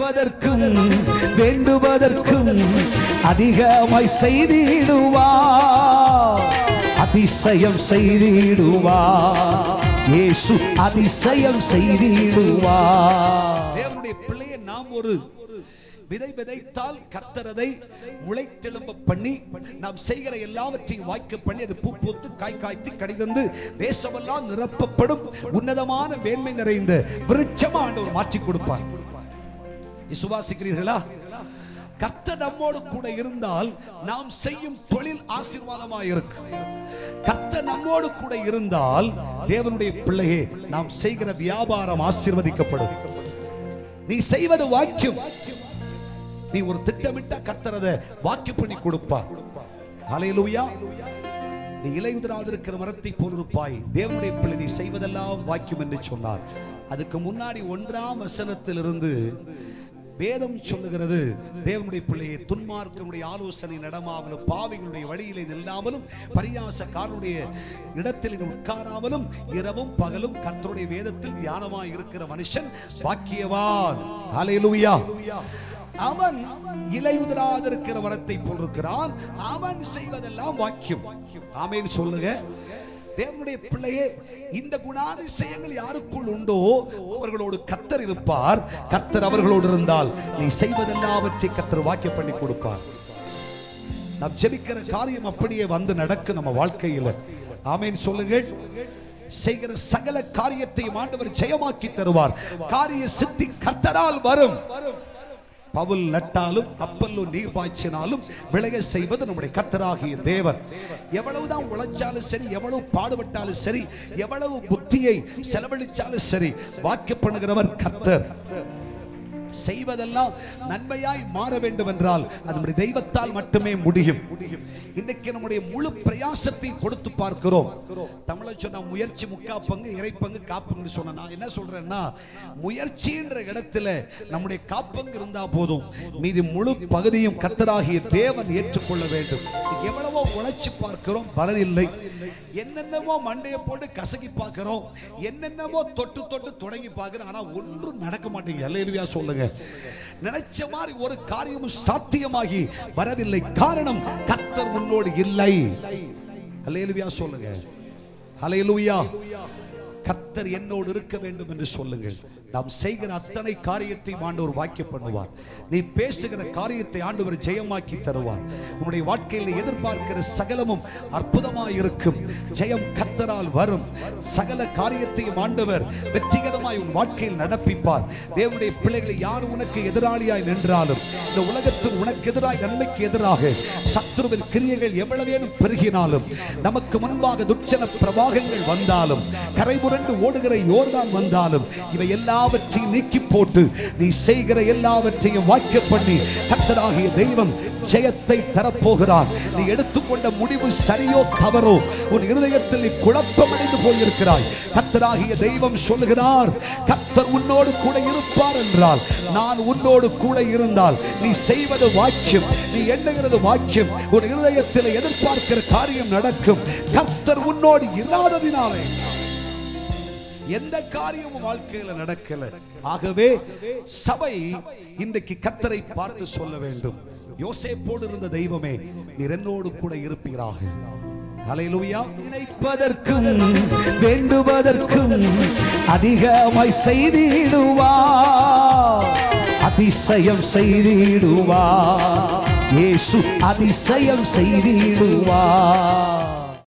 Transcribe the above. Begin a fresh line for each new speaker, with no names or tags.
நினைப்பதற்கும் வேண்டுவதற்கும் அதிகமாய் செய்திடுவா அதிசயம் செய்திடுவா இயேசு அதிசயம் செய்திடுவா
தேவனுடைய பிள்ளையை நாம் ஒரு விதை விதைத்தால் கத்தரதை முளைத்தெழும்ப பண்ணி நாம் செய்கிற எல்லாவற்றையும் வாய்க்க பண்ணி அது பூ பூத்து காய் காய்த்து கடிதந்து தேசமெல்லாம் நிரப்பப்படும் உன்னதமான வேண்மை நிறைந்த விருட்சமா ஆண்டவர் மாற்றி கொடுப்பார் விசுவாசிக்கிறீர்களா கர்த்தர் நம்மோடு கூட இருந்தால் நாம் செய்யும் தொழில் ஆசீர்வாதமாக இருக்கும் கர்த்தர் நம்மோடு கூட இருந்தால் தேவனுடைய பிள்ளையே நாம் செய்கிற வியாபாரம் ஆசீர்வதிக்கப்படும் நீ செய்வது வாக்கியம் நீ ஒரு திட்டமிட்ட கர்த்தரத வாக்கு பண்ணி கொடுப்பார் ஹalleluya நீ இலையுதிராது இருக்கிற மரத்தை போல் இருப்பாய் தேவனுடைய பிள்ளை நீ செய்வதெல்லாம் வாக்கியம் என்று சொன்னார் அதுக்கு முன்னாடி ஒன்றாம் வசனத்திலிருந்து வேதம் சொல்லுகிறது தேவனுடைய பிள்ளையை துன்மார்க்கனுடைய ஆலோசனை நடமாமலும் பாவிகளுடைய வழியிலே நில்லாமலும் பரியாசக்காரனுடைய இடத்தில் நீ உட்காராமலும் இரவும் பகலும் கர்த்தருடைய வேதத்தில் தியானமாய் இருக்கிற மனுஷன் பாக்கியவான் ஹalleluya அவன் இலையுதிராத இருக்கிற வரத்தை போல் இருக்கிறான் அவன் செய்வதெல்லாம் வாக்கியம் ஆமென் சொல்லுங்க தேவனுடைய பிள்ளையே இந்த குணாதிசயங்கள் யாருக்குள் உண்டோ அவர்களோடு கத்தர் இருப்பார் கத்தர் அவர்களோடு இருந்தால் நீ செய்வதெல்லாவற்றை கத்தர் வாக்கிய பண்ணி கொடுப்பார் நாம் ஜெபிக்கிற காரியம் அப்படியே வந்து நடக்கும் நம்ம வாழ்க்கையில ஆமென் சொல்லுங்கள் செய்கிற சகல காரியத்தையும் ஆண்டவர் ஜெயமாக்கி தருவார் காரிய சித்தி கத்தரால் வரும் பவுல் நட்டாலும் அப்பல்லோ நீர் பாய்ச்சினாலும் விளைய செய்வது நம்முடைய கத்தராகிய தேவன் எவ்வளவுதான் உழைச்சாலும் சரி எவ்வளவு பாடுபட்டாலும் சரி எவ்வளவு புத்தியை செலவழிச்சாலும் சரி வாக்கு பண்ணுகிறவர் கத்தர் செய்வதெல்லாம் நன்மையாய் மாற வேண்டும் என்றால் அது நம்முடைய தெய்வத்தால் மட்டுமே முடியும் இன்னைக்கு நம்முடைய முழு பிரயாசத்தை கொடுத்து பார்க்கிறோம் தமிழ சொன்ன முயற்சி முக்கா பங்கு இறை பங்கு காப்பங்கு சொன்ன நான் என்ன சொல்றேன்னா முயற்சின்ற இடத்துல நம்முடைய காப்பங்கு இருந்தா போதும் மீதி முழு பகுதியும் கத்தராகிய தேவன் ஏற்றுக்கொள்ள வேண்டும் எவ்வளவோ உழைச்சு பார்க்கிறோம் பலன் இல்லை என்னென்னமோ மண்டையை போட்டு கசக்கி பார்க்கிறோம் என்னென்னமோ தொட்டு தொட்டு தொடங்கி பார்க்கிறோம் ஆனா ஒன்றும் நடக்க மாட்டேங்குது அல்லேலுயா சொல்லுங்க நினைச்ச மாதிரி ஒரு காரியமும் சாத்தியமாகி வரவில்லை காரணம் கர்த்தர் உன்னோடு இல்லை அல்லேலுயா சொல்லுங்க அல்லேலுயா கர்த்தர் என்னோடு இருக்க வேண்டும் என்று சொல்லுங்கள் நாம் செய்கிற அத்தனை காரியத்தை ஆண்டவர் வாக்கிய பண்ணுவார் நீ பேசுகிற காரியத்தை ஆண்டவர் ஜெயமாக்கி தருவார் உன்னுடைய வாழ்க்கையில் எதிர்பார்க்கிற சகலமும் அற்புதமாய் இருக்கும் ஜெயம் கத்தரால் வரும் சகல காரியத்தையும் ஆண்டவர் வெற்றிகரமாய் உன் வாழ்க்கையில் நடப்பிப்பார் தேவனுடைய பிள்ளைகளை யார் உனக்கு எதிராளியாய் நின்றாலும் இந்த உலகத்தில் உனக்கு எதிராய் நன்மைக்கு எதிராக சத்துருவின் கிரியைகள் எவ்வளவேனும் பெருகினாலும் நமக்கு முன்பாக துட்சண பிரவாகங்கள் வந்தாலும் கரைபுரண்டு ஓடுகிற யோர்தான் வந்தாலும் இவை எல்லாவற்றையும் நீக்கி போட்டு நீ செய்கிற எல்லாவற்றையும் வாக்கிய பண்ணி கர்த்தராகிய தெய்வம் ஜெயத்தை தரப்போகிறார் நீ எடுத்துக்கொண்ட முடிவு சரியோ தவறோ உன் இருதயத்தில் நீ குழப்பமடைந்து போயிருக்கிறாய் கர்த்தராகிய தெய்வம் சொல்லுகிறார் கர்த்தர் உன்னோடு கூட இருப்பார் என்றால் நான் உன்னோடு கூட இருந்தால் நீ செய்வது வாக்கியம் நீ எண்ணுகிறது வாக்கியம் உன் இருதயத்தில் எதிர்பார்க்கிற காரியம் நடக்கும் கர்த்தர் உன்னோடு இல்லாததினாலே எந்த காரியமும் வாழ்க்கையில நடக்கல ஆகவே சபை இன்றைக்கு கத்தரை பார்த்து சொல்ல வேண்டும் யோசேப்போடு இருந்த தெய்வமே நீர் என்னோடு கூட இருப்பீராக ஹalleluya
நினைப்பதற்கும் வேண்டுவதற்கும் அதிகமாய் செய்திடுவா அதிசயம் செய்திடுவா இயேசு அதிசயம் செய்திடுவா